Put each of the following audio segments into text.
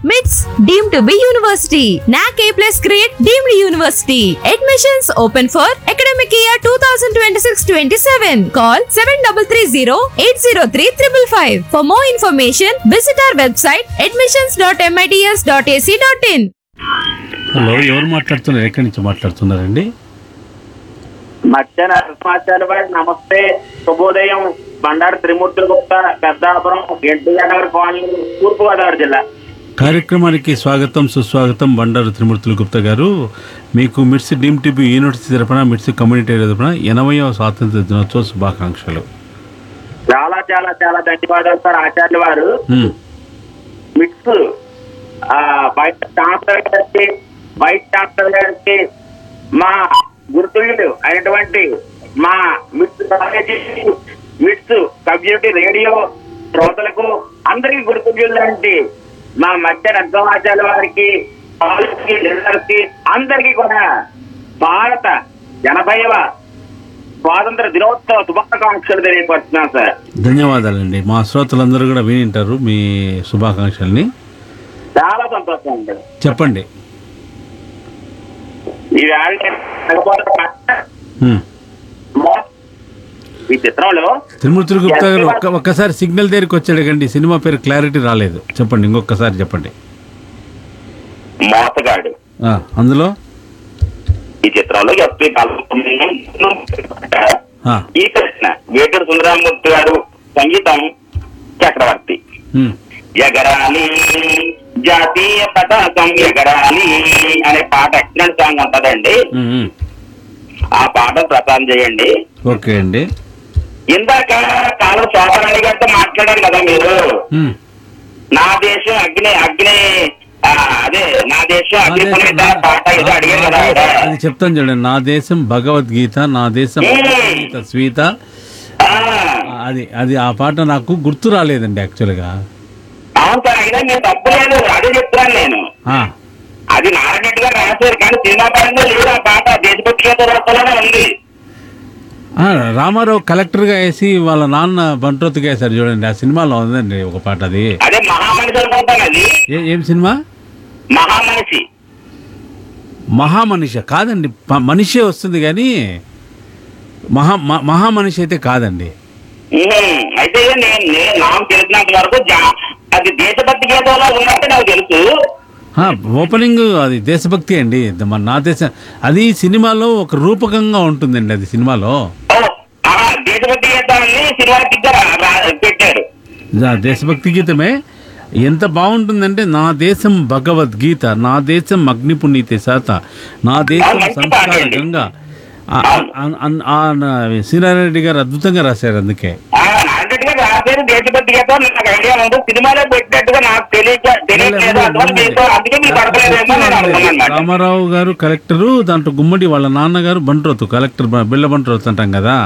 మిట్స్ deem to be university NAAC A plus grade deemed university admissions open for academic year two thousand twenty six twenty seven call seven double three zero eight zero three triple five for more information visit our website admissions dot MITS dot AC dot in hello ఎవరు మాట్లాడుతున్నారు ఎక్కడి నుంచి మాట్లాడుతున్నారండి మధ్యాహ్న సమాచార వారి నమస్తే శుభోదయం బండారు త్రిమూర్తుల గుప్త పెద్దాపురం ఎన్టీఆర్ నగర్ కాలనీ తూర్పు గోదావరి జిల్లా కార్యక్రమానికి స్వాగతం సుస్వాగతం బండారు త్రిమూర్తులు గుప్తా గారు మీకు మిర్సి డీమ్ టీబీ యూనివర్సిటీ తరపున మిర్సి కమ్యూనిటీ తరపున ఎనభైవ స్వాతంత్ర దినోత్సవ శుభాకాంక్షలు చాలా చాలా చాలా ధన్యవాదాలు సార్ ఆచార్యుల వారు ఉమ్, మిక్స్ ఆ బయట ఛాన్సలర్ గారికి వైస్ ఛాన్సలర్ గారికి మా గుర్తులు అయినటువంటి మా మిట్స్ కాలేజీ మిట్స్ కమ్యూనిటీ రేడియో శ్రోతలకు అందరికీ గుర్తులు లాంటి మా మధ్య రంగమాచార్య వారికి కాలేజీకి లీడర్కి అందరికీ కూడా భారత ఎనభైవ స్వాతంత్ర దినోత్సవ శుభాకాంక్షలు తెలియపరుస్తున్నాను సార్ ధన్యవాదాలండి మా శ్రోతలందరూ కూడా వినింటారు మీ శుభాకాంక్షల్ని చాలా సంతోషం అండి చెప్పండి ఈ వేళ ఉమ్. ఈ చిత్రంలో త్రిమూర్తులు గుప్తా గారు ఒక్క ఒక్కసారి సిగ్నల్ దగ్గరికి వచ్చి అడగండి సినిమా పేరు క్లారిటీ రాలేదు చెప్పండి ఇంకొకసారి చెప్పండి మోసగాడు ఆ, అందులో ఈ చిత్రంలో ఎస్పీ ఆ, ఈ కృష్ణ వేటూరు సుందరామూర్తి గారు సంగీతం చక్రవర్తి ఉమ్. ఎగరాలి జాతీయ పతాకం ఎగరాలి అనే పాట ఎక్సలెంట్ సాంగ్ ఉంటదండి ఉమ్, ఉమ్. ఆ పాట ప్రసారం చేయండి ఓకే అండి ఇందాక కాలం శోభరాణి గారితో మాట్లాడారు కదా మీరు ఉమ్. నా దేశం అగ్ని అగ్ని ఆ, అదే నా దేశం నా అగ్ని దేశం పునీత నా- పాట ఏదో అడిగారు కదా ఆవిడ. అది చెప్తాను చూడండి నా దేశం భగవద్గీత నా దేశం భగవద్గీత స్వీత ఆ, అది అది ఆ పాట నాకు గుర్తు రాలేదండి యాక్చువల్గా అవును సార్ అయినా నేను తప్పు లేదు అదే చెప్తున్నాను నేను ఆ, అది నారాయణ గారు రాశారు కానీ సినిమా పరంగా లేదు ఆ పాట దేశభక్తి గీత రూపంలోనే ఉంది ఆ, రామారావు కలెక్టర్గా వేసి వాళ్ళ నాన్న బంట్రోత్గా వేశారు చూడండి ఆ సినిమాలో ఉందండి ఒక పాట అది అదే మహామనిషి అనుకుంటాను అది ఏ- ఏం సినిమా మహామనిషి మహామనిషి కాదండి ప- మనిషే వస్తుంది కానీ మహా మ- మహామనిషి అయితే కాదండి ఉహుం. అయితే నేను నేను నాకు తెలిసినంత వరకు జా- అది దేశభక్తి గీతంలో ఉన్నట్టు నాకు తెలుసు ఆ, ఓపెనింగ్ అది దేశభక్తి అండి ద- మన నా దేశం అది సినిమాలో ఒక రూపకంగా ఉంటుందండి అది సినిమాలో ఓ, ఆ దేశభక్తి గీతాన్ని సినిమాకి పెట్టారు ఆ దేశభక్తి గీతమే ఎంత బాగుంటుందంటే నా దేశం భగవద్గీత నా దేశం అగ్ని పుణ్యతే శాత నా దేశం మంచి సంస్కార పాట అండి. గంగా ఆ- ఆ- ఆ- ఆ నా- సీనారెడ్డి గారు అద్భుతంగా రాశారు అందుకే ఆ, నాన్నట్టుగా రాశారు దేశభక్తి గీతం నాకు ఐడియా ఉంది సినిమాలో పెట్టినట్టుగా నాకు తెలియక తెలియట్లేదు అందువల్ల మీతో అందుకే మీకు పడలేదేమో నేను అనుకున్నాను రామారావు గారు కలెక్టరు దాంట్లో గుమ్మడి వాళ్ళ నాన్నగారు బంట్రోతు కలెక్టర్ బ- బిళ్ళ బంట్రోతు అంటాం కదా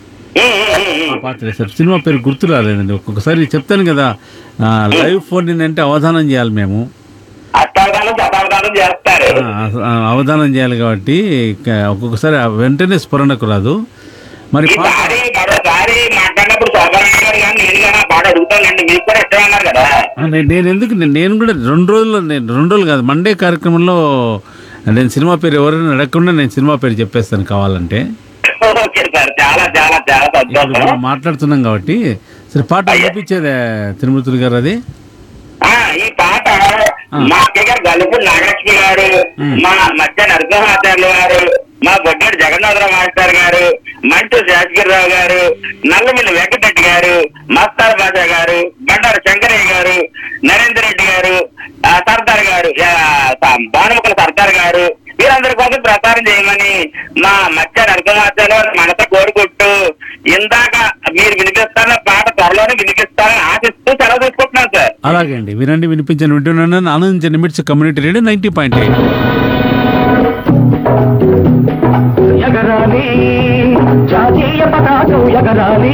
ఆ పాత్ర వేశారు సినిమా పేరు గుర్తు రాలేదండి ఒక్కొక్కసారి చెప్తాను కదా ఆ, లైవ్ ఫోన్ అంటే అవధానం చేయాలి మేము అష్టావధానం శతావధానం చేస్తారు ఆ, ఆ, అవధానం చేయాలి కాబట్టి ఇక ఒక్కొక్కసారి ఆ వెంటనే స్ఫురణకు రాదు మరి పాట ఈసారి మరోసారి మాట్లాడినప్పుడు శోభరాణి గారు కానీ నేను కానీ ఆ పాట అడుగుతానండి మీకు కూడా ఇష్టం అన్నారు కదా ఆ, నేను నేను ఎందుకు నేను- నేను కూడా రెండు రోజుల్లో నేను రెండు రోజులు కాదు మండే కార్యక్రమంలో నేను సినిమా పేరు ఎవరైనా అడగకుండా నేను సినిమా పేరు చెప్పేస్తాను కావాలంటే ఓకే సార్ చాలా చాలా చాలా ఇప్పుడు సంతోషం మనం మాట్లాడుతున్నాం కాబట్టి సరే పాట వినిపించేదే తిరుమూర్తులు గారు అది ఆ, ఈ పాట మా అక్కయ్య గారు గలుపు నాగలక్ష్మి గారు మా మధ్య నరసింహాచార్యులు గారు మా బొడ్డేడు జగన్నాథరావు మాస్టర్ గారు మంచు శాసగిరిరావు గారు నల్లమిల్లి వెంకటరెడ్డి గారు మస్తార్ బాజా గారు బండారు శంకరయ్య గారు నరేందర్ రెడ్డి గారు ఆ, సర్దార్ గారు ఆ, స- భానుముఖల సర్దార్ గారు వీరందరి కోసం ప్రచారం చేయమని మా మధ్య నరసింహాచార్యులు గారు మనతో కోరుకుంటూ ఇందాక మీరు వినిపిస్తారన్న పాట త్వరలోనే వినిపిస్తారని ఆశిస్తూ సెలవు తీసుకుంటున్నాను సార్ అలాగే అండి వినండి వినిపించండి వింటున్నాను ఆనందించండి MITS community radio ninety point eight ఎగరాలి జాతీయ పతాకం ఎగరాలి